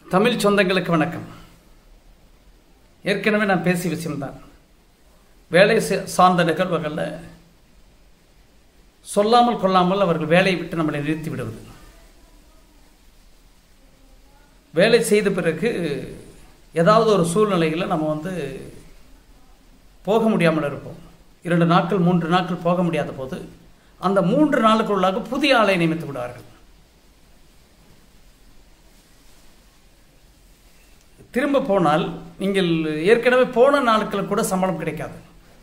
தமிழ் சொந்தங்களுக்கு வணக்கம் ஏற்கனவே நான் பேசிய விஷயம்தான் வேலை சே- சார்ந்த நிகழ்வுகளில் சொல்லாமல் கொள்ளாமல் அவர்கள் வேலையை விட்டு நம்மளை நிறுத்தி விடுவது வேலை செய்த பிறகு ஏதாவது ஒரு சூழ்நிலையில் நம்ம வந்து போக முடியாமல் இருப்போம் இரண்டு நாட்கள் மூன்று நாட்கள் போக முடியாத போது அந்த மூன்று நாளுக்குள்ளாக புதிய ஆளை நியமித்து விடுவார்கள் திரும்ப போனால் நீங்கள் ஏற்கனவே போன நாட்கள் கூட சம்பளம் கிடைக்காது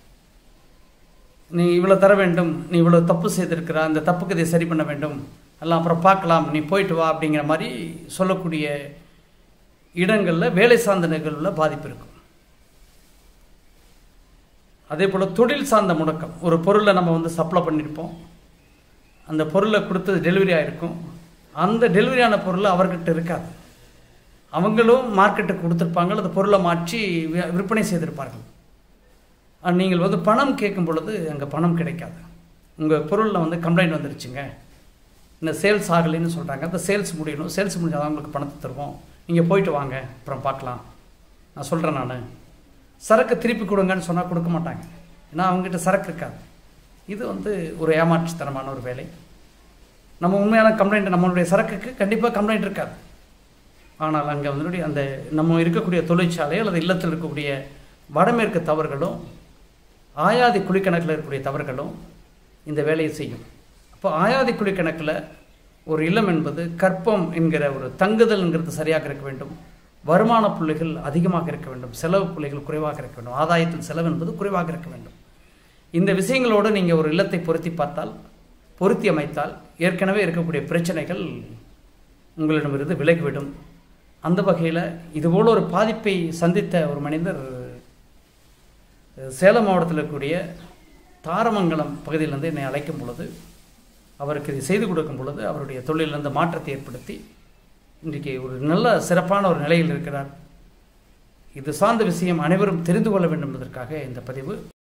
நீ இவ்வளோ தர வேண்டும் நீ இவ்வளோ தப்பு செய்திருக்கிற அந்த தப்புக்கு இதை சரி பண்ண வேண்டும் எல்லாம் அப்புறம் பார்க்கலாம் நீ போயிட்டு வா அப்படிங்கிற மாதிரி சொல்லக்கூடிய இடங்களில் வேலை சார்ந்த நிகழ்வில் பாதிப்பு இருக்கும் அதே போல் தொழில் சார்ந்த முடக்கம் ஒரு பொருளை நம்ம வந்து சப்ளை பண்ணியிருப்போம் அந்த பொருளை கொடுத்தது டெலிவரி ஆகிருக்கும் அந்த டெலிவரியான பொருள் அவர்கிட்ட இருக்காது அவங்களும் மார்க்கெட்டுக்கு கொடுத்துருப்பாங்க அந்த பொருளை மாற்றி வி- விற்பனை செய்திருப்பார்கள் ஆனா, நீங்கள் வந்து பணம் கேட்கும் பொழுது அங்கே பணம் கிடைக்காது உங்கள் பொருளில் வந்து கம்ப்ளைண்ட் வந்துருச்சுங்க இந்த சேல்ஸ் ஆகலைன்னு சொல்கிறாங்க அந்த சேல்ஸ் முடியணும் சேல்ஸ் முடிஞ்சால் உங்களுக்கு பணத்தை தருவோம் நீங்கள் போயிட்டு வாங்க அப்புறம் பார்க்கலாம் நான் சொல்கிறேன் நான் சரக்கு திருப்பி கொடுங்கன்னு சொன்னால் கொடுக்க மாட்டாங்க ஏன்னா அவங்ககிட்ட சரக்கு இருக்காது இது வந்து ஒரு ஏமாற்றுத்தனமான ஒரு வேலை நம்ம உண்மையான கம்ப்ளைண்ட் நம்மளுடைய சரக்குக்கு கண்டிப்பாக கம்ப்ளைண்ட் இருக்காது ஆனால் அங்கே வந்து அந்த நம்ம இருக்கக்கூடிய தொழிற்சாலை அல்லது இல்லத்தில் இருக்கக்கூடிய வடமேற்கு தவறுகளும் ஆயாதி குழிக்கணக்கில் இருக்கக்கூடிய தவறுகளும் இந்த வேலையை செய்யும் அப்போ ஆயாதி குழிக்கணக்கில் ஒரு இல்லம் என்பது கற்பம் என்கிற ஒரு தங்குதல்ங்கிறது சரியாக இருக்க வேண்டும் வருமான புள்ளிகள் அதிகமாக இருக்க வேண்டும் செலவு புள்ளிகள் குறைவாக இருக்க வேண்டும் ஆதாயத்தில் செலவு என்பது குறைவாக இருக்க வேண்டும் இந்த விஷயங்களோடு நீங்கள் ஒரு இல்லத்தை பொருத்தி பார்த்தால் பொருத்தி அமைத்தால் ஏற்கனவே இருக்கக்கூடிய பிரச்சனைகள் உங்களிடமிருந்து விலகிவிடும் அந்த வகையில் இதுபோல் ஒரு பாதிப்பை சந்தித்த ஒரு மனிதர் சேலம் மாவட்டத்தில் இருக்கக்கூடிய தாரமங்கலம் பகுதியிலிருந்து என்னை அழைக்கும் பொழுது அவருக்கு இதை செய்து கொடுக்கும் பொழுது அவருடைய தொழிலிருந்து மாற்றத்தை ஏற்படுத்தி இன்றைக்கு ஒரு நல்ல சிறப்பான ஒரு நிலையில் இருக்கிறார் இது சார்ந்த விஷயம் அனைவரும் தெரிந்து கொள்ள வேண்டும் என்பதற்காக இந்த பதிவு